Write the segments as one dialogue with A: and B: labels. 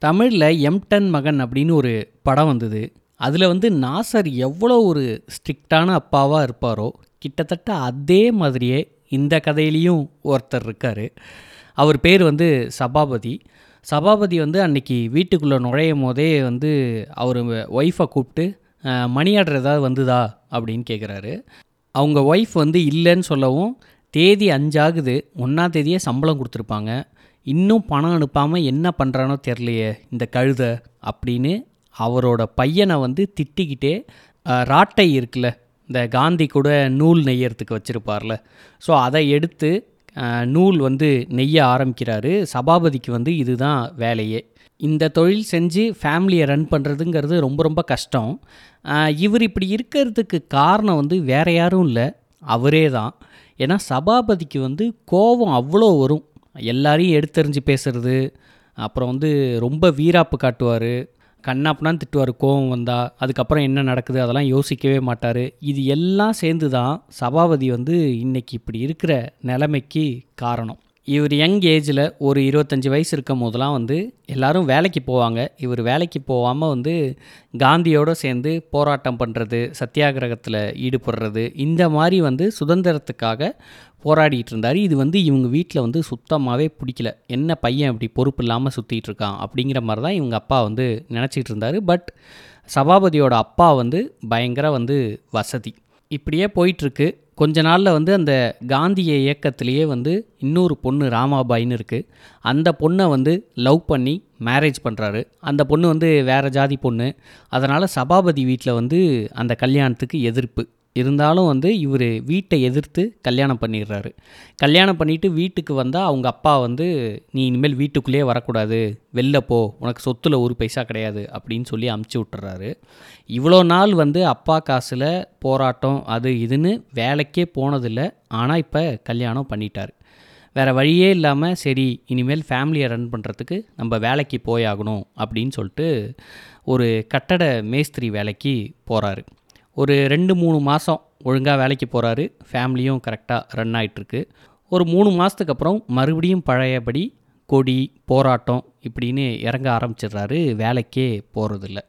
A: தமிழில் எம்டன் மகன் அப்படின்னு ஒரு படம் வந்தது அதில் வந்து நாசர் எவ்வளோ ஒரு ஸ்ட்ரிக்டான அப்பாவாக இருப்பாரோ கிட்டத்தட்ட அதே மாதிரியே இந்த கதையிலையும் ஒருத்தர் இருக்கார் அவர் பேர் வந்து சபாபதி சபாபதி வந்து அன்னைக்கு வீட்டுக்குள்ளே நுழையும் போதே வந்து அவர் ஒய்ஃபை கூப்பிட்டு "அஹ், மணி ஆர்டர் ஏதாவது வந்துதா அப்படின்னு கேட்குறாரு அவங்க ஒய்ஃப் வந்து இல்லைன்னு சொல்லவும் தேதி அஞ்சாகுது ஒன்றாம் தேதியே சம்பளம் கொடுத்துருப்பாங்க இன்னும் பணம் அனுப்பாமல் என்ன பண்ணுறானோ தெரிலையே இந்த கழுதை அப்படின்னு அவரோட பையனை வந்து திட்டிக்கிட்டே அஹ், ராட்டை இருக்குல்ல இந்த காந்தி கூட நூல் நெய்யறதுக்கு வச்சுருப்பார்ல ஸோ அதை எடுத்து அஹ், நூல் வந்து நெய்ய ஆரம்பிக்கிறாரு சபாபதிக்கு வந்து இதுதான் வேலையே இந்த தொழில் செஞ்சு ஃபேமிலியை ரன் பண்ணுறதுங்கிறது ரொம்ப ரொம்ப கஷ்டம் அஹ், இவர் இப்படி இருக்கிறதுக்கு காரணம் வந்து வேற யாரும் இல்லை அவரே தான் ஏன்னா சபாபதிக்கு வந்து கோபம் அவ்வளோ வரும் எல்லாரையும் எடுத்தெறிஞ்சு பேசுறது அப்புறம் வந்து ரொம்ப வீராப்பு காட்டுவார் கண்ணாப்புனான்னு திட்டுவார் கோவம் வந்தால் அதுக்கப்புறம் என்ன நடக்குது அதெல்லாம் யோசிக்கவே மாட்டார் இது எல்லாம் சேர்ந்து தான் சபாபதி வந்து இன்னைக்கு இப்படி இருக்கிற நிலைமைக்கு காரணம் இவர் யங் ஏஜில் ஒரு இருபத்தஞ்சி வயசு இருக்கும் போதெல்லாம் வந்து எல்லாரும் வேலைக்கு போவாங்க இவர் வேலைக்கு போகாமல் வந்து காந்தியோடு சேர்ந்து போராட்டம் பண்ணுறது சத்தியாகிரகத்தில் ஈடுபடுறது இந்த மாதிரி வந்து சுதந்திரத்துக்காக போராடிட்டு இருந்தார் இது வந்து இவங்க வீட்டில் வந்து சுத்தமாகவே பிடிக்கல என்ன பையன் இப்படி பொறுப்பு இல்லாமல் சுற்றிட்டு இருக்கான் அப்படிங்கிற மாதிரி தான் இவங்க அப்பா வந்து நினச்சிட்டு இருந்தார் பட் சபாபதியோட அப்பா வந்து பயங்கர வந்து வசதி இப்படியே போயிட்டுருக்கு கொஞ்ச நாளில் வந்து அந்த காந்திய இயக்கத்திலேயே வந்து இன்னொரு பொண்ணு ராமாபாயின்னு இருக்குது அந்த பொண்ணை வந்து லவ் பண்ணி மேரேஜ் பண்ணுறாரு அந்த பொண்ணு வந்து வேறு ஜாதி பொண்ணு அதனால் சபாபதி வீட்டில் வந்து அந்த கல்யாணத்துக்கு எதிர்ப்பு இருந்தாலும் வந்து இவர் வீட்டை எதிர்த்து கல்யாணம் பண்ணிடுறாரு கல்யாணம் பண்ணிவிட்டு வீட்டுக்கு வந்தால் அவங்க அப்பா வந்து நீ இனிமேல் வீட்டுக்குள்ளேயே வரக்கூடாது வெளில போ உனக்கு சொத்துல ஒரு பைசா கிடையாது அப்படின்னு சொல்லி அமுச்சு விட்டுறாரு இவ்வளோ நாள் வந்து அப்பா காசில் போராட்டம் அது இதுன்னு வேலைக்கே போனதில்லை ஆனால் இப்போ கல்யாணம் பண்ணிட்டார் வேறு வழியே இல்லாமல் சரி இனிமேல் ஃபேமிலியை ரன் பண்ணுறதுக்கு நம்ம வேலைக்கு போயாகணும் அப்படின்னு சொல்லிட்டு ஒரு கட்டட மேஸ்திரி வேலைக்கு போகிறாரு ஒரு ரெண்டு மூணு மாதம் ஒழுங்காக வேலைக்கு போகிறாரு ஃபேமிலியும் கரெக்டாக ரன் ஆயிட்டிருக்கு ஒரு மூணு மாதத்துக்கு அப்புறம் மறுபடியும் பழையபடி கொடி போராட்டம் இப்படின்னு இறங்க ஆரம்பிச்சிடுறாரு வேலைக்கே போகிறதில்ல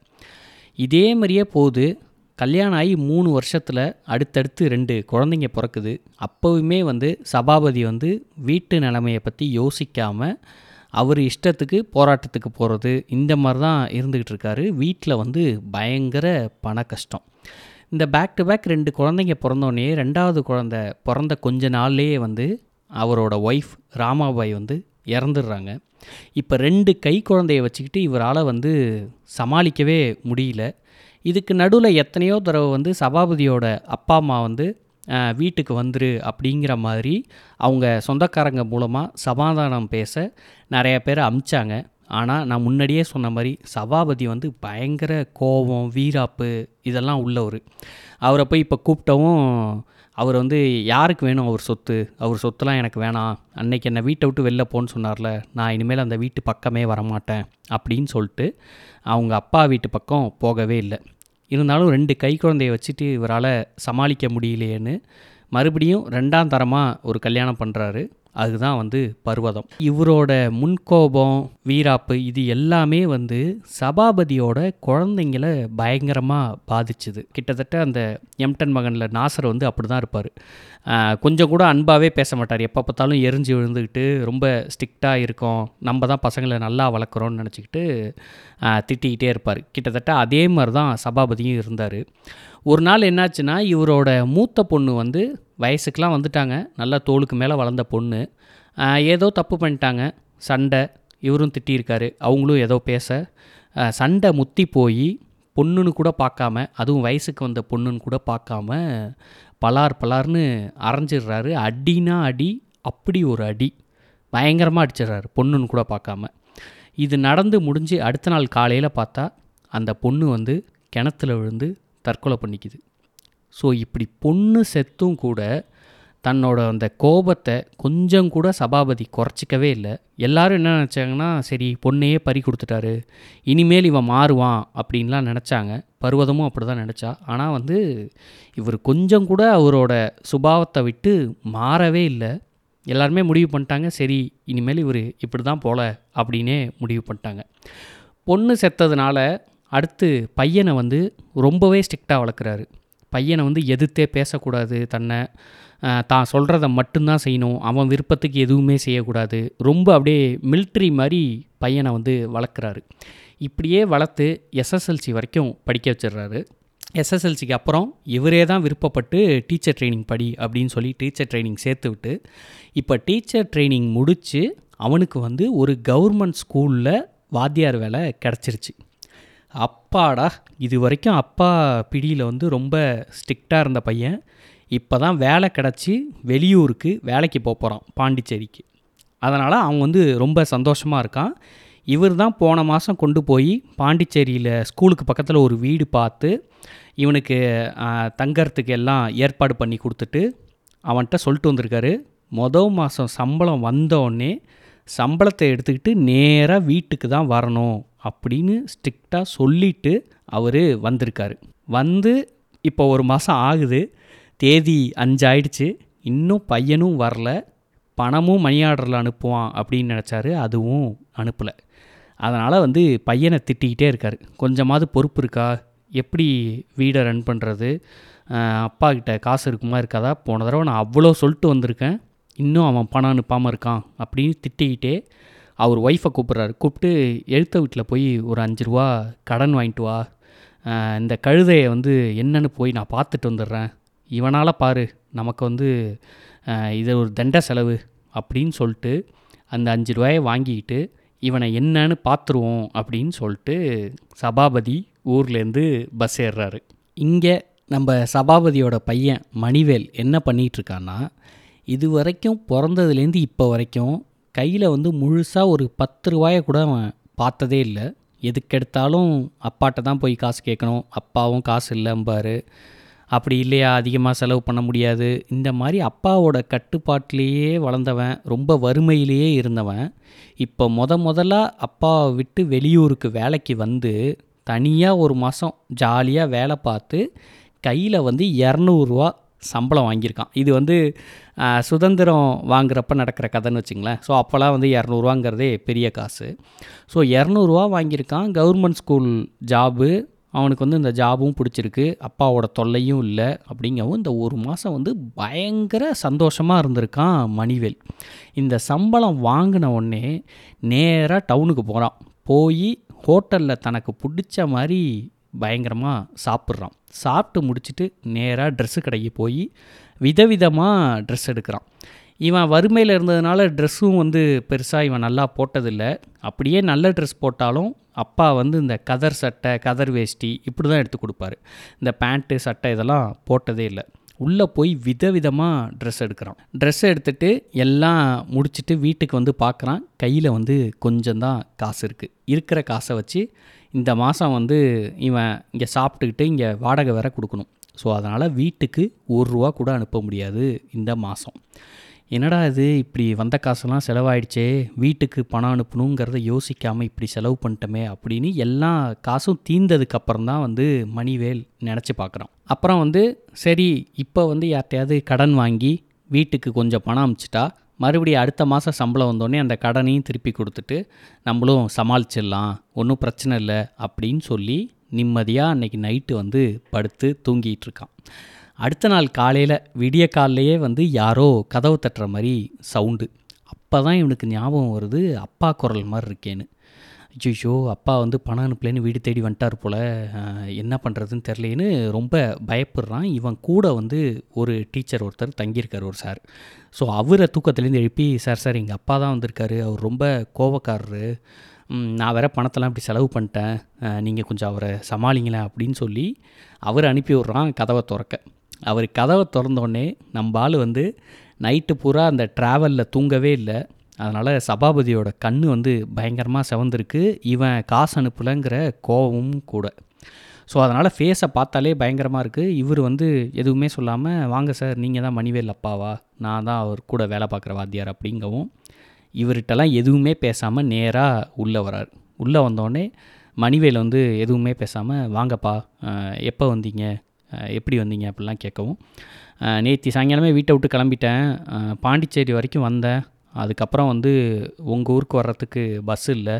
A: இதே மாதிரியே போகுது கல்யாணம் ஆகி மூணு வருஷத்தில் அடுத்தடுத்து ரெண்டு குழந்தைங்க பிறக்குது அப்போவுமே வந்து சபாபதி வந்து வீட்டு நிலைமையை பற்றி யோசிக்காமல் அவர் இஷ்டத்துக்கு போராட்டத்துக்கு போகிறது இந்த மாதிரி தான் இருந்துக்கிட்டு இருக்காரு வீட்டில் வந்து பயங்கர பண கஷ்டம் இந்த பேக் டு பேக் ரெண்டு குழந்தைங்க பிறந்தோடனே ரெண்டாவது குழந்தை பிறந்த கொஞ்ச நாள்லேயே வந்து அவரோட ஒய்ஃப் ராமாபாய் வந்து இறந்துடுறாங்க இப்போ ரெண்டு கை குழந்தைய வச்சுக்கிட்டு இவரால் வந்து சமாளிக்கவே முடியல இதுக்கு நடுவில் எத்தனையோ தடவை வந்து சபாபதியோட அப்பா அம்மா வந்து அஹ், வீட்டுக்கு வந்துரு அப்படிங்கிற மாதிரி அவங்க சொந்தக்காரங்க மூலமாக சமாதானம் பேச நிறைய பேர் அமிச்சாங்க ஆனால் நான் முன்னாடியே சொன்ன மாதிரி சபாபதி வந்து பயங்கர கோபம் வீராப்பு இதெல்லாம் உள்ளவர் அவரை போய் இப்போ கூப்பிட்டவும் அவர் வந்து யாருக்கு வேணும் அவர் சொத்து அவர் சொத்துலாம் எனக்கு வேணாம் அன்னைக்கு என்னை வீட்டை விட்டு வெளில போன்னு சொன்னார்ல நான் இனிமேல் அந்த வீட்டு பக்கமே வரமாட்டேன் அப்படின்னு சொல்லிட்டு அவங்க அப்பா வீட்டு பக்கம் போகவே இல்லை இருந்தாலும் ரெண்டு கை குழந்தைய வச்சுட்டு இவரால் சமாளிக்க முடியலையேன்னு மறுபடியும் ரெண்டாம் தரமாக ஒரு கல்யாணம் பண்ணுறாரு அதுதான் வந்து பர்வதம் இவரோட முன்கோபம் வீராப்பு இது எல்லாமே வந்து சபாபதியோட குழந்தைங்கள பயங்கரமாக பாதிச்சுது கிட்டத்தட்ட அந்த எம்டன் மகனில் நாசர் வந்து அப்படி தான் இருப்பார் கொஞ்சம் கூட அன்பாகவே பேச மாட்டார் எப்போ பார்த்தாலும் எரிஞ்சு விழுந்துக்கிட்டு ரொம்ப ஸ்ட்ரிக்டாக இருக்கோம் நம்ம தான் பசங்களை நல்லா வளர்க்குறோன்னு நினச்சிக்கிட்டு திட்டிக்கிட்டே இருப்பார் கிட்டத்தட்ட அதே மாதிரி தான் சபாபதியும் இருந்தார் ஒரு நாள் என்னாச்சுன்னா இவரோட மூத்த பொண்ணு வந்து வயசுக்கெலாம் வந்துட்டாங்க நல்லா தோளுக்கு மேலே வளர்ந்த பொண்ணு ஆஹ் ஏதோ தப்பு பண்ணிட்டாங்க சண்டை இவரும் திட்டியிருக்காரு அவங்களும் ஏதோ பேச ஆஹ் சண்டை முத்தி போய் பொண்ணுன்னு கூட பார்க்காம அதுவும் வயசுக்கு வந்த பொண்ணுன்னு கூட பார்க்காம பலார் பலார்னு அரைஞ்சிடுறாரு அடினா அடி அப்படி ஒரு அடி பயங்கரமாக அடிச்சிடுறாரு பொண்ணுன்னு கூட பார்க்காம இது நடந்து முடிஞ்சு அடுத்த நாள் காலையில் பார்த்தா அந்த பொண்ணு வந்து கிணத்துல விழுந்து தற்கொலை பண்ணிக்குது ஸோ இப்படி பொண்ணு செத்தும் கூட தன்னோட அந்த கோபத்தை கொஞ்சம் கூட சபாபதி குறைச்சிக்கவே இல்லை எல்லாரும் என்ன நினச்சாங்கன்னா சரி பொண்ணையே பறி கொடுத்துட்டாரு இனிமேல் இவன் மாறுவான் அப்படின்லாம் நினச்சாங்க பர்வதமும் அப்படி தான் நினச்சா ஆனால் வந்து இவர் கொஞ்சம் கூட அவரோட சுபாவத்தை விட்டு மாறவே இல்லை எல்லாருமே முடிவு பண்ணிட்டாங்க சரி இனிமேல் இவர் இப்படி தான் போல அப்படின்னே முடிவு பண்ணிட்டாங்க பொண்ணு செத்ததுனால அடுத்து பையனை வந்து ரொம்பவே ஸ்ட்ரிக்டாக வளர்க்குறாரு பையனை வந்து எதிர்த்தே பேசக்கூடாது தன்னை அஹ், தான் சொல்கிறத மட்டும்தான் செய்யணும் அவன் விருப்பத்துக்கு எதுவுமே செய்யக்கூடாது ரொம்ப அப்படியே மிலிட்ரி மாதிரி பையனை வந்து வளர்க்குறாரு இப்படியே வளர்த்து எஸ்எஸ்எல்சி வரைக்கும் படிக்க வச்சிடுறாரு எஸ்எஸ்எல்சிக்கு அப்புறம் இவரே தான் விருப்பப்பட்டு டீச்சர் ட்ரைனிங் படி அப்படின்னு சொல்லி டீச்சர் ட்ரைனிங் சேர்த்து விட்டு இப்போ டீச்சர் ட்ரைனிங் முடித்து அவனுக்கு வந்து ஒரு கவர்மெண்ட் ஸ்கூலில் வாத்தியார் வேலை கிடச்சிருச்சு அப்பாடா இது வரைக்கும் அப்பா பிடியில் வந்து ரொம்ப ஸ்ட்ரிக்டாக இருந்த பையன் இப்போ தான் வேலை கிடச்சி வெளியூருக்கு வேலைக்கு போக போகிறான் பாண்டிச்சேரிக்கு அதனால் அவன் வந்து ரொம்ப சந்தோஷமாக இருக்கான் இவர் தான் போன மாதம் கொண்டு போய் பாண்டிச்சேரியில் ஸ்கூலுக்கு பக்கத்தில் ஒரு வீடு பார்த்து இவனுக்கு ஆ, தங்கறதுக்கு எல்லாம் ஏற்பாடு பண்ணி கொடுத்துட்டு அவன்கிட்ட சொல்லிட்டு வந்திருக்காரு மொதல் மாதம் சம்பளம் வந்தோடனே சம்பளத்தை எடுத்துக்கிட்டு நேராக வீட்டுக்கு தான் வரணும் அப்படின்னு ஸ்ட்ரிக்டாக சொல்லிட்டு அவர் வந்திருக்காரு வந்து இப்போ ஒரு மாதம் ஆகுது தேதி அஞ்சு ஆயிடுச்சு இன்னும் பையனும் வரல பணமும் மணி ஆர்டரில் அனுப்புவான் அப்படின்னு நினச்சாரு அதுவும் அனுப்பலை அதனால் வந்து பையனை திட்டிக்கிட்டே இருக்கார் கொஞ்சமாவது பொறுப்பு இருக்கா எப்படி வீடை ரன் பண்ணுறது அப்பா கிட்ட காசு இருக்குமா இருக்காதா போன தடவை நான் அவ்வளோ சொல்லிட்டு வந்திருக்கேன் இன்னும் அவன் பணம் அனுப்பாமல் இருக்கான் அப்படின்னு திட்டிக்கிட்டே அவர் ஒய்ஃபை கூப்பிட்றாரு கூப்பிட்டு எழுத்த வீட்டில் போய் ஒரு அஞ்சு ரூபா கடன் வாங்கிட்டு வா ஆஹ் இந்த கழுதையை வந்து என்னன்னு போய் நான் பார்த்துட்டு வந்துடுறேன் இவனால் பாரு நமக்கு வந்து ஆஹ் இது ஒரு தண்ட செலவு அப்படின்னு சொல்லிட்டு அந்த அஞ்சு ரூபாயை வாங்கிக்கிட்டு இவனை என்னன்னு பார்த்துருவோம் அப்படின்னு சொல்லிட்டு சபாபதி ஊர்லேருந்து பஸ் ஏறுறாரு இங்கே நம்ம சபாபதியோட பையன் மணிவேல் என்ன பண்ணிட்டு இருக்கான்னா இது வரைக்கும் பிறந்ததுலேருந்து இப்போ வரைக்கும் கையில் வந்து முழுசாக ஒரு பத்து ரூபாயை கூட அவன் பார்த்ததே இல்லை எதுக்கெடுத்தாலும் அப்பாட்ட தான் போய் காசு கேட்கணும் அப்பாவும் காசு இல்லைம்பாரு அப்படி இல்லையா அதிகமாக செலவு பண்ண முடியாது இந்த மாதிரி அப்பாவோட கட்டுப்பாட்டிலேயே வளர்ந்தவன் ரொம்ப வறுமையிலேயே இருந்தவன் இப்போ முத முதல்ல அப்பாவை விட்டு வெளியூருக்கு வேலைக்கு வந்து தனியாக ஒரு மாதம் ஜாலியாக வேலை பார்த்து கையில் வந்து இரநூறுவா சம்பளம் வாங்கியிருக்கான் இது வந்து ஆ, சுதந்திரம் வாங்குறப்ப நடக்கிற கதைன்னு வச்சுங்களேன் ஸோ அப்போல்லாம் வந்து இரநூறுவாங்கிறதே பெரிய காசு ஸோ இரநூறுவா வாங்கியிருக்கான் கவர்மெண்ட் ஸ்கூல் ஜாபு அவனுக்கு வந்து இந்த ஜாபும் பிடிச்சிருக்கு அப்பாவோட தொல்லையும் இல்லை அப்படிங்கவும் இந்த ஒரு மாதம் வந்து பயங்கர சந்தோஷமாக இருந்திருக்கான் மணிவேல் இந்த சம்பளம் வாங்கின உடனே நேராக டவுனுக்கு போகிறான் போய் ஹோட்டலில் தனக்கு பிடிச்ச மாதிரி பயங்கரமாக சாப்பிட்றான் சாப்பிட்டு முடிச்சுட்டு நேராக ட்ரெஸ்ஸு கடைக்கு போய் விதவிதமாக ட்ரெஸ் எடுக்கிறான் இவன் வறுமையில் இருந்ததுனால ட்ரெஸ்ஸும் வந்து பெருசாக இவன் நல்லா போட்டதில்லை அப்படியே நல்ல ட்ரெஸ் போட்டாலும் அப்பா வந்து இந்த கதர் சட்டை கதர் வேஷ்டி இப்படி தான் எடுத்து கொடுப்பாரு இந்த பேண்ட்டு சட்டை இதெல்லாம் போட்டதே இல்லை உள்ளே போய் விதவிதமாக ட்ரெஸ் எடுக்கிறான் ட்ரெஸ் எடுத்துட்டு எல்லாம் முடிச்சுட்டு வீட்டுக்கு வந்து பார்க்குறான் கையில் வந்து கொஞ்சம் தான் காசு இருக்குது இருக்கிற காசை வச்சு இந்த மாதம் வந்து இவன் இங்கே சாப்பிட்டுக்கிட்டு இங்கே வாடகை வேற கொடுக்கணும் ஸோ அதனால் வீட்டுக்கு ஒரு ரூபா கூட அனுப்ப முடியாது இந்த மாதம் என்னடா இது இப்படி வந்த காசெல்லாம் செலவாயிடுச்சே வீட்டுக்கு பணம் அனுப்பணுங்கிறத யோசிக்காமல் இப்படி செலவு பண்ணிட்டோமே அப்படின்னு எல்லா காசும் தீர்ந்ததுக்கு அப்புறம் தான் வந்து மணிவேல் நினச்சி பார்க்குறான் அப்புறம் வந்து சரி இப்போ வந்து யார்கிட்டயாவது கடன் வாங்கி வீட்டுக்கு கொஞ்சம் பணம் அமிச்சிட்டா மறுபடியும் அடுத்த மாதம் சம்பளம் வந்தோடனே அந்த கடனையும் திருப்பி கொடுத்துட்டு நம்மளும் சமாளிச்சிடலாம் ஒன்றும் பிரச்சனை இல்லை அப்படின்னு சொல்லி நிம்மதியாக அன்னைக்கு நைட்டு வந்து படுத்து தூங்கிட்டு இருக்கான் அடுத்த நாள் காலையில் விடிய காலையே வந்து யாரோ கதவு தட்டுற மாதிரி சவுண்டு அப்போ தான் இவனுக்கு ஞாபகம் வருது அப்பா குரல் மாதிரி இருக்கேன்னு ஐயோ அப்பா வந்து பணம் அனுப்பலேன்னு வீடு தேடி வந்துட்டார் போல் அஹ், என்ன பண்ணுறதுன்னு தெரிலேன்னு ரொம்ப பயப்படுறான் இவன் கூட வந்து ஒரு டீச்சர் ஒருத்தர் தங்கியிருக்கார் ஒரு சார் ஸோ அவரை தூக்கத்துலேருந்து எழுப்பி சார் சார் எங்கள் அப்பா தான் வந்திருக்காரு அவர் ரொம்ப கோவக்காரரு ம், நான் வேற பணத்தெல்லாம் இப்படி செலவு பண்ணிட்டேன் நீங்கள் கொஞ்சம் அவரை சமாளிங்களேன் அப்படின்னு சொல்லி அவர் அனுப்பி விட்றான் கதவை திறக்க அவர் கதவை திறந்தோடனே நம்ம ஆள் வந்து நைட்டு பூரா அந்த ட்ராவலில் தூங்கவே இல்லை அதனால் சபாபதியோட கண்ணு வந்து பயங்கரமாக செவந்திருக்கு இவன் காசு அனுப்பலைங்கிற கோவமும் கூட ஸோ அதனால் ஃபேஸை பார்த்தாலே பயங்கரமாக இருக்குது இவர் வந்து எதுவுமே சொல்லாமல் வாங்க சார் நீங்கள் தான் மணிவேல் அப்பாவா நான் தான் அவர் கூட வேலை பார்க்குற வாத்தியார் அப்படிங்கவும் இவர்கிட்டலாம் எதுவுமே பேசாமல் நேராக உள்ளே வரார் உள்ளே வந்தோடனே மணிவேல் வந்து எதுவுமே பேசாமல் வாங்கப்பா அஹ், எப்போ வந்தீங்க அஹ், எப்படி வந்தீங்க அப்படிலாம் கேட்கவும் நேற்று சாயங்காலமே வீட்டை விட்டு கிளம்பிட்டேன் அஹ், பாண்டிச்சேரி வரைக்கும் வந்தேன் அதுக்கப்புறம் வந்து உங்கள் ஊருக்கு வர்றதுக்கு பஸ் இல்லை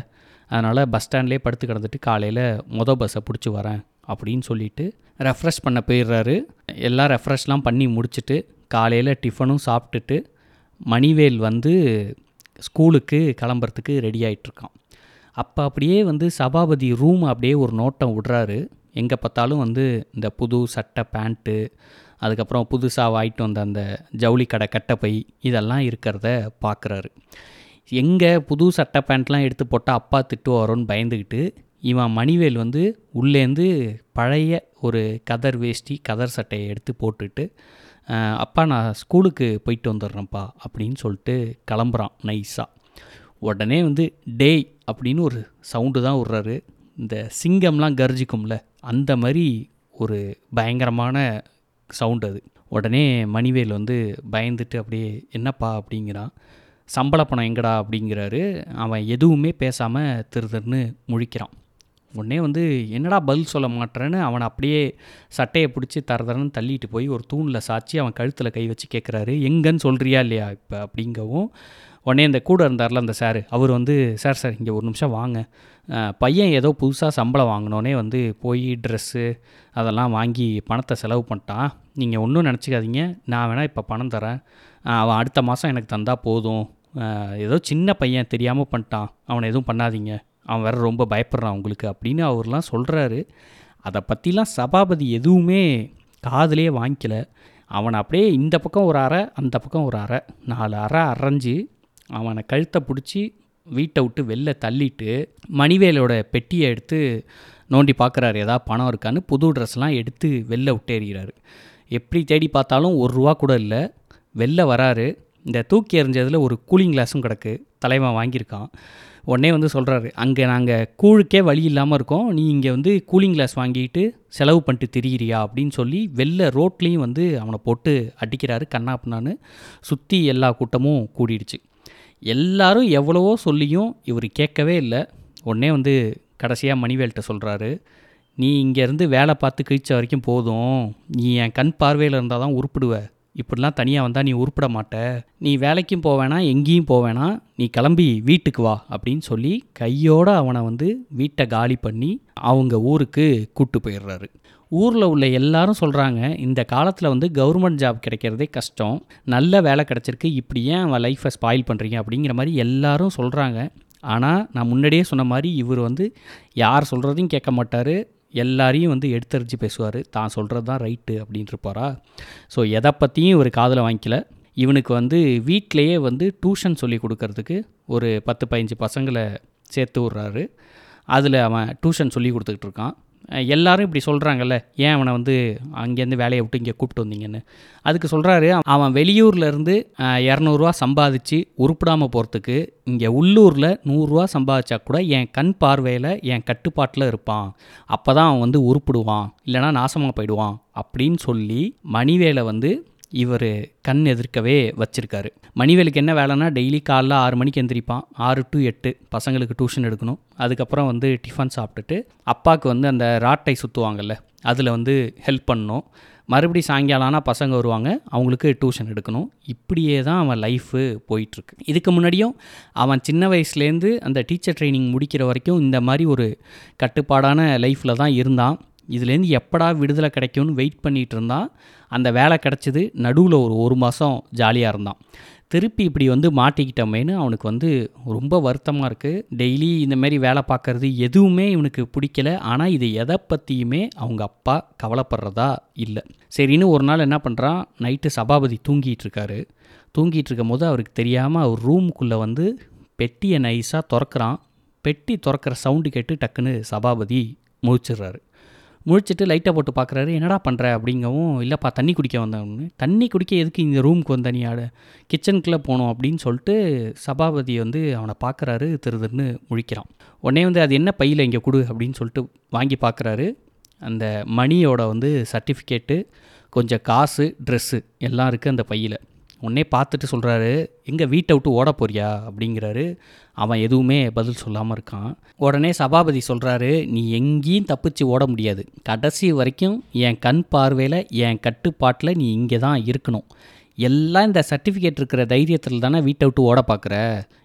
A: அதனால் பஸ் ஸ்டாண்ட்லேயே படுத்து கிடந்துட்டு காலையில் மொதல் பஸ்ஸை பிடிச்சி வரேன் அப்படின்னு சொல்லிட்டு ரெஃப்ரெஷ் பண்ண போயிடுறாரு எல்லாம் ரெஃப்ரெஷ்லாம் பண்ணி முடிச்சுட்டு காலையில் டிஃபனும் சாப்பிட்டுட்டு மணிவேல் வந்து ஸ்கூலுக்கு கிளம்புறதுக்கு ரெடி ஆகிட்டுருக்கான் அப்போ அப்படியே வந்து சபாபதி ரூம் அப்படியே ஒரு நோட்டம் விடுறாரு எங்கே பார்த்தாலும் வந்து இந்த புது சட்டை பேண்ட்டு அதுக்கப்புறம் புதுசாக வாங்கிட்டு வந்த அந்த ஜவுளி கடை கட்டப்பை இதெல்லாம் இருக்கிறத பார்க்குறாரு எங்கே புது சட்டை பேண்ட்லாம் எடுத்து போட்டால் அப்பா திட்டுவாரோன்னு பயந்துக்கிட்டு இவன் மணிவேல் வந்து உள்ளேருந்து பழைய ஒரு கதர் வேஷ்டி கதர் சட்டையை எடுத்து போட்டுட்டு "அஹ், அப்பா நான் ஸ்கூலுக்கு போயிட்டு வந்துடுறேன்ப்பா அப்படின்னு சொல்லிட்டு கிளம்புறான் நைஸாக உடனே வந்து டேய் அப்படின்னு ஒரு சவுண்டு தான் விட்றாரு இந்த சிங்கம்லாம் கர்ஜிக்கும்ல அந்த மாதிரி ஒரு பயங்கரமான சவுண்ட் அது உடனே மணிவேல் வந்து பயந்துட்டு அப்படியே என்னப்பா அப்படிங்கிறான் சம்பள பணம் எங்கடா அப்படிங்கிறாரு அவன் எதுவுமே பேசாமல் திரு திருன்னு முழிக்கிறான் உடனே வந்து என்னடா பதில் சொல்ல மாட்டேறேன்னு அவனை அப்படியே சட்டையை பிடிச்சி தரதரன்னு தள்ளிட்டு போய் ஒரு தூணில் சாச்சி அவன் கழுத்தில் கை வச்சு கேட்குறாரு எங்கன்னு சொல்கிறியா இல்லையா இப்போ அப்படிங்கவும் உடனே இந்த கூட இருந்தார்ல அந்த சார் அவர் வந்து சார் சார் இங்கே ஒரு நிமிஷம் வாங்க அஹ், பையன் ஏதோ புதுசாக சம்பளம் வாங்கினோன்னே வந்து போய் ட்ரெஸ்ஸு அதெல்லாம் வாங்கி பணத்தை செலவு பண்ணிட்டான் நீங்கள் ஒன்றும் நினச்சிக்காதீங்க நான் வேணால் இப்போ பணம் தரேன் அஹ், அவன் அடுத்த மாதம் எனக்கு தந்தால் போதும் அஹ், ஏதோ சின்ன பையன் தெரியாமல் பண்ணிட்டான் அவனை எதுவும் பண்ணாதீங்க அவன் வேற ரொம்ப பயப்படுறான் உங்களுக்கு அப்படின்னு அவர்லாம் சொல்கிறாரு அதை பற்றிலாம் சபாபதி எதுவுமே காதுலயே வாங்கிக்கல அவனை அப்படியே இந்த பக்கம் ஒரு அறை அந்த பக்கம் ஒரு அறை நாலு அறை அரைஞ்சு அவனை கழுத்தை பிடிச்சி வீட்டை விட்டு வெளில தள்ளிட்டு மணிவேலோட பெட்டியை எடுத்து நோண்டி பார்க்குறாரு ஏதாவது பணம் இருக்கான்னு புது ட்ரெஸ்லாம் எடுத்து வெளில விட்டு எறிகிறாரு எப்படி தேடி பார்த்தாலும் ஒரு ரூபா கூட இல்லை வெளில வராரு இந்த தூக்கி எறிஞ்சதில் ஒரு கூலிங் கிளாஸும் கிடக்கு தலைவன் வாங்கியிருக்கான் உடனே வந்து சொல்கிறாரு அங்கே நாங்கள் கூழுக்கே வழி இல்லாமல் இருக்கோம் நீ இங்கே வந்து கூலிங் கிளாஸ் வாங்கிட்டு செலவு பண்ணிட்டு திரியிறியா அப்படின்னு சொல்லி வெளில ரோட்லேயும் வந்து அவனை போட்டு அடிக்கிறாரு கண்ணாப்புனான்னு சுற்றி எல்லா கூட்டமும் கூடிடுச்சு எல்லாரும் எவ்வளவோ சொல்லியும் இவர் கேட்கவே இல்லை உடனே வந்து கடைசியாக மணிவேல்கிட்ட சொல்கிறாரு நீ இங்கேருந்து வேலை பார்த்து கிழிச்ச வரைக்கும் போதும் நீ என் கண் பார்வையில் இருந்தால் தான் உருப்பிடுவ இப்படிலாம் தனியாக வந்தால் நீ உருப்பிட மாட்ட நீ வேலைக்கும் போவேனா எங்கேயும் போவேனா நீ கிளம்பி வீட்டுக்கு வா அப்படின்னு சொல்லி கையோட அவனை வந்து வீட்டை காலி பண்ணி அவங்க ஊருக்கு கூட்டு போயிடுறாரு ஊரில் உள்ள எல்லாரும் சொல்கிறாங்க இந்த காலத்தில் வந்து கவர்மெண்ட் ஜாப் கிடைக்கிறதே கஷ்டம் நல்ல வேலை கிடச்சிருக்கு இப்படி ஏன் அவன் லைஃப்பை ஸ்பாயில் பண்ணுறீங்க அப்படிங்கிற மாதிரி எல்லாரும் சொல்கிறாங்க ஆனால் நான் முன்னாடியே சொன்ன மாதிரி இவர் வந்து யார் சொல்கிறதையும் கேட்க மாட்டார் எல்லாரையும் வந்து எடுத்தறிஞ்சு பேசுவார் தான் சொல்கிறது தான் ரைட்டு அப்படின்னு இருப்பாரா ஸோ எதை பற்றியும் இவர் காதில் வாங்கிக்கல இவனுக்கு வந்து வீட்டிலையே வந்து டியூஷன் சொல்லி கொடுக்கறதுக்கு ஒரு பத்து பதினஞ்சு பசங்களை சேர்த்து விட்றாரு அதில் அவன் டியூஷன் சொல்லி கொடுத்துக்கிட்டு இருக்கான் அஹ் எல்லாரும் இப்படி சொல்கிறாங்கல்ல ஏன் அவனை வந்து அங்கேருந்து வேலையை விட்டு இங்கே கூப்பிட்டு வந்தீங்கன்னு அதுக்கு சொல்கிறாரு அவன் வெளியூரில் இருந்து அஹ், இரநூறுவா சம்பாதிச்சு உருப்பிடாமல் போகிறதுக்கு இங்கே உள்ளூரில் நூறுரூவா சம்பாதிச்சா கூட என் கண் பார்வையில் என் கட்டுப்பாட்டில் இருப்பான் அப்போ தான் அவன் வந்து உருப்பிடுவான் இல்லைனா நாசமாக போயிடுவான் அப்படின்னு சொல்லி மணிவேலை வந்து இவர் கண் எதிர்க்கவே வச்சுருக்காரு மணிவேலுக்கு என்ன வேலைன்னா டெய்லி காலைல ஆறு மணிக்கு எந்திரிப்பான் ஆறு டு எட்டு பசங்களுக்கு டியூஷன் எடுக்கணும் அதுக்கப்புறம் வந்து டிஃபன் சாப்பிட்டுட்டு அப்பாவுக்கு வந்து அந்த ராட்டை சுற்றுவாங்கல்ல அதில் வந்து ஹெல்ப் பண்ணணும் மறுபடியும் சாயங்காலம் ஆனால் பசங்க வருவாங்க அவங்களுக்கு டியூஷன் எடுக்கணும் இப்படியே தான் அவன் லைஃபு போயிட்டுருக்கு இதுக்கு முன்னாடியும் அவன் சின்ன வயசுலேருந்து அந்த டீச்சர் ட்ரைனிங் முடிக்கிற வரைக்கும் இந்த மாதிரி ஒரு கட்டுப்பாடான லைஃப்பில் தான் இருந்தான் இதுலேருந்து எப்படா விடுதலை கிடைக்கும்னு வெயிட் பண்ணிகிட்டு இருந்தான் அந்த வேலை கிடச்சிது நடுவில் ஒரு ஒரு மாதம் ஜாலியாக இருந்தான் திருப்பி இப்படி வந்து மாட்டிக்கிட்டோமேனு அவனுக்கு வந்து ரொம்ப வருத்தமாக இருக்குது டெய்லி இந்த மாதிரி வேலை பார்க்குறது எதுவுமே இவனுக்கு பிடிக்கல ஆனால் இது எதை பற்றியுமே அவங்க அப்பா கவலைப்படுறதா இல்லை சரின்னு ஒரு நாள் என்ன பண்ணுறான் நைட்டு சபாபதி தூங்கிட்டு இருக்காரு தூங்கிட்டு இருக்கும் போது அவருக்கு தெரியாமல் அவர் ரூமுக்குள்ளே வந்து பெட்டியை நைஸாக திறக்கிறான் பெட்டி திறக்கிற சவுண்டு கேட்டு டக்குன்னு சபாபதி முழிச்சிடுறாரு முழிச்சிட்டு லைட்டை போட்டு பார்க்குறாரு என்னடா பண்ணுற அப்படிங்கவும் இல்லைப்பா தண்ணி குடிக்க வந்தவனு தண்ணி குடிக்க எதுக்கு இந்த ரூமுக்கு வந்த நீ ஆட கிச்சனுக்குள்ளே போகணும் அப்படின்னு சொல்லிட்டு சபாபதி வந்து அவனை பார்க்குறாரு திரு திருன்னு முழிக்கிறான் உடனே வந்து அது என்ன பையில் இங்கே கொடு அப்படின்னு சொல்லிட்டு வாங்கி பார்க்குறாரு அந்த மணியோட வந்து சர்டிஃபிகேட்டு கொஞ்சம் காசு ட்ரெஸ்ஸு எல்லாம் இருக்குது அந்த பையில் உடனே பார்த்துட்டு சொல்கிறாரு எங்கே வீட்டை விட்டு ஓட போறியா அப்படிங்கிறாரு அவன் எதுவுமே பதில் சொல்லாமல் இருக்கான் உடனே சபாபதி சொல்கிறாரு நீ எங்கேயும் தப்பிச்சு ஓட முடியாது கடைசி வரைக்கும் என் கண் பார்வையில் என் கட்டுப்பாட்டில் நீ இங்கே தான் இருக்கணும் எல்லாம் இந்த சர்டிஃபிகேட் இருக்கிற தைரியத்தில் தானே வீட்டை விட்டு ஓட பார்க்குற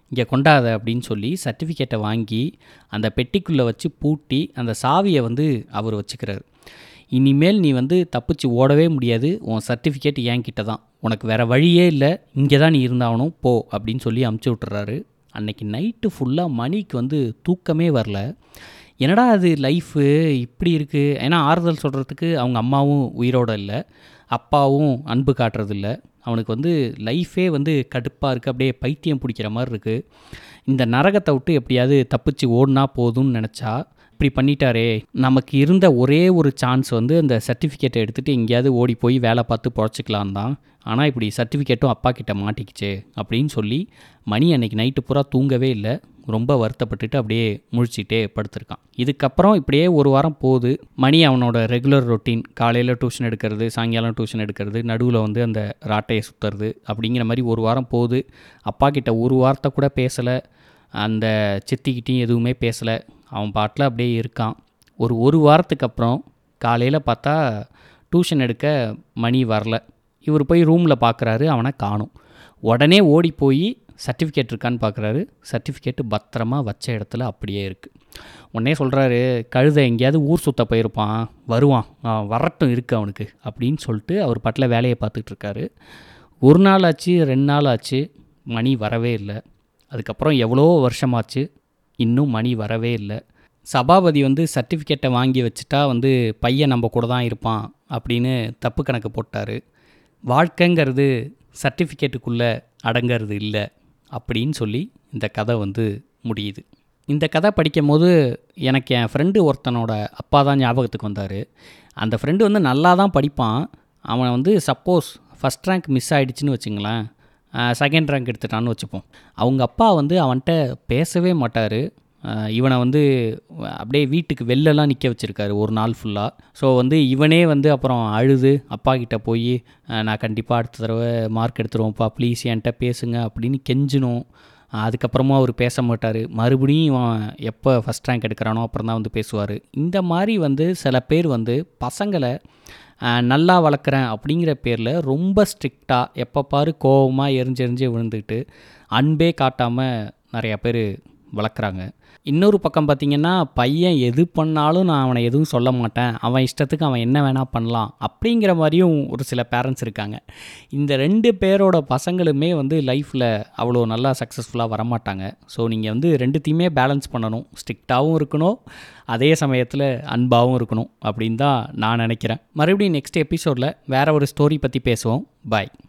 A: இங்கே கொண்டாத அப்படின்னு சொல்லி சர்டிஃபிகேட்டை வாங்கி அந்த பெட்டிக்குள்ளே வச்சு பூட்டி அந்த சாவியை வந்து அவர் வச்சுக்கிறாரு இனிமேல் நீ வந்து தப்பிச்சு ஓடவே முடியாது உன் சர்டிஃபிகேட் என்கிட்ட தான் உனக்கு வேறு வழியே இல்லை இங்கே தான் நீ இருந்தாகணும் போ அப்படின்னு சொல்லி அமுச்சு விட்டுறாரு அன்னைக்கு நைட்டு ஃபுல்லாக மணிக்கு வந்து தூக்கமே வரல என்னடா அது லைஃபு இப்படி இருக்குது ஏன்னா ஆறுதல் சொல்கிறதுக்கு அவங்க அம்மாவும் உயிரோட இல்லை அப்பாவும் அன்பு காட்டுறதில்ல அவனுக்கு வந்து லைஃபே வந்து கடுப்பாக இருக்குது அப்படியே பைத்தியம் பிடிக்கிற மாதிரி இருக்குது இந்த நரகத்தை விட்டு எப்படியாவது தப்பிச்சு ஓடினா போதும்னு நினச்சா இப்படி பண்ணிட்டாரே நமக்கு இருந்த ஒரே ஒரு சான்ஸ் வந்து அந்த சர்டிஃபிகேட்டை எடுத்துகிட்டு எங்கேயாவது ஓடி போய் வேலை பார்த்து பொழைச்சிக்கலாம் தான் ஆனால் இப்படி சர்டிஃபிகேட்டும் அப்பா கிட்ட மாட்டிக்கிச்சு அப்படின்னு சொல்லி மணி அன்னைக்கு நைட்டு பூரா தூங்கவே இல்லை ரொம்ப வருத்தப்பட்டுட்டு அப்படியே முழிச்சிட்டே படுத்திருக்கான் இதுக்கப்புறம் இப்படியே ஒரு வாரம் போகுது மணி அவனோட ரெகுலர் ரொட்டீன் காலையில் டியூஷன் எடுக்கிறது சாயங்காலம் டியூஷன் எடுக்கிறது நடுவில் வந்து அந்த ராட்டையை சுற்றுறது அப்படிங்கிற மாதிரி ஒரு வாரம் போகுது அப்பா கிட்ட ஒரு வார்த்தை கூட பேசலை அந்த சித்திக்கிட்டையும் எதுவுமே பேசலை அவன் பாட்டில் அப்படியே இருக்கான் ஒரு ஒரு வாரத்துக்கு அப்புறம் காலையில் பார்த்தா டியூஷன் எடுக்க மணி வரல இவர் போய் ரூமில் பார்க்குறாரு அவனை காணும் உடனே ஓடி போய் சர்டிஃபிகேட் இருக்கான்னு பார்க்குறாரு சர்டிஃபிகேட்டு பத்திரமா வச்ச இடத்துல அப்படியே இருக்குது உடனே சொல்கிறாரு கழுதை எங்கேயாவது ஊர் சுத்த போயிருப்பான் வருவான் ஆ, வரட்டும் இருக்குது அவனுக்கு அப்படின்னு சொல்லிட்டு அவர் பாட்டில் வேலையை பார்த்துட்டு இருக்காரு ஒரு நாள் ஆச்சு ரெண்டு நாள் ஆச்சு மணி வரவே இல்லை அதுக்கப்புறம் எவ்வளோ வருஷமாச்சு இன்னும் மணி வரவே இல்லை சபாபதி வந்து சர்டிஃபிகேட்டை வாங்கி வச்சுட்டா வந்து பையன் நம்ம கூட தான் இருப்பான் அப்படின்னு தப்பு கணக்கு போட்டார் வாழ்க்கைங்கிறது சர்டிஃபிகேட்டுக்குள்ளே அடங்கிறது இல்லை அப்படின்னு சொல்லி இந்த கதை வந்து முடியுது இந்த கதை படிக்கும் போது எனக்கு என் ஃப்ரெண்டு ஒருத்தனோட அப்பா தான் ஞாபகத்துக்கு வந்தார் அந்த ஃப்ரெண்டு வந்து நல்லா தான் படிப்பான் அவன் வந்து சப்போஸ் ஃபஸ்ட் ரேங்க் மிஸ் ஆகிடுச்சின்னு வச்சுங்களேன் செகண்ட் ரேங்க் எடுத்துட்டான்னு வச்சுப்போம் அவங்க அப்பா வந்து அவன்கிட்ட பேசவே மாட்டார் இவனை வந்து அப்படியே வீட்டுக்கு வெளிலலாம் நிற்க வச்சுருக்காரு ஒரு நாள் ஃபுல்லாக ஸோ வந்து இவனே வந்து அப்புறம் அழுது அப்பா கிட்ட போய் நான் கண்டிப்பாக அடுத்த தடவை மார்க் எடுத்துருவோம்ப்பா ப்ளீஸ் என்கிட்ட பேசுங்க அப்படின்னு கெஞ்சணும் அதுக்கப்புறமா அவர் பேச மாட்டார் மறுபடியும் இவன் எப்போ ஃபஸ்ட் ரேங்க் எடுக்கிறானோ அப்புறம் தான் வந்து பேசுவார் இந்த மாதிரி வந்து சில பேர் வந்து பசங்களை ஆஹ், நல்லா வளர்க்குறேன் அப்படிங்கிற பேரில் ரொம்ப ஸ்ட்ரிக்டாக எப்போ பாரு கோவமாக எரிஞ்செறிஞ்சு விழுந்துக்கிட்டு அன்பே காட்டாமல் நிறையா பேர் வளர்க்குறாங்க இன்னொரு பக்கம் பார்த்திங்கன்னா பையன் எது பண்ணாலும் நான் அவனை எதுவும் சொல்ல மாட்டேன் அவன் இஷ்டத்துக்கு அவன் என்ன வேணால் பண்ணலாம் அப்படிங்கிற மாதிரியும் ஒரு சில பேரண்ட்ஸ் இருக்காங்க இந்த ரெண்டு பேரோட பசங்களுமே வந்து லைஃப்பில் அவ்வளோ நல்லா சக்ஸஸ்ஃபுல்லாக வரமாட்டாங்க ஸோ நீங்கள் வந்து ரெண்டுத்தையுமே பேலன்ஸ் பண்ணணும் ஸ்ட்ரிக்டாகவும் இருக்கணும் அதே சமயத்தில் அன்பாகவும் இருக்கணும் அப்படின்னு தான் நான் நினைக்கிறேன் மறுபடியும் நெக்ஸ்ட் எபிசோடில் வேறு ஒரு ஸ்டோரி பற்றி பேசுவோம் பாய்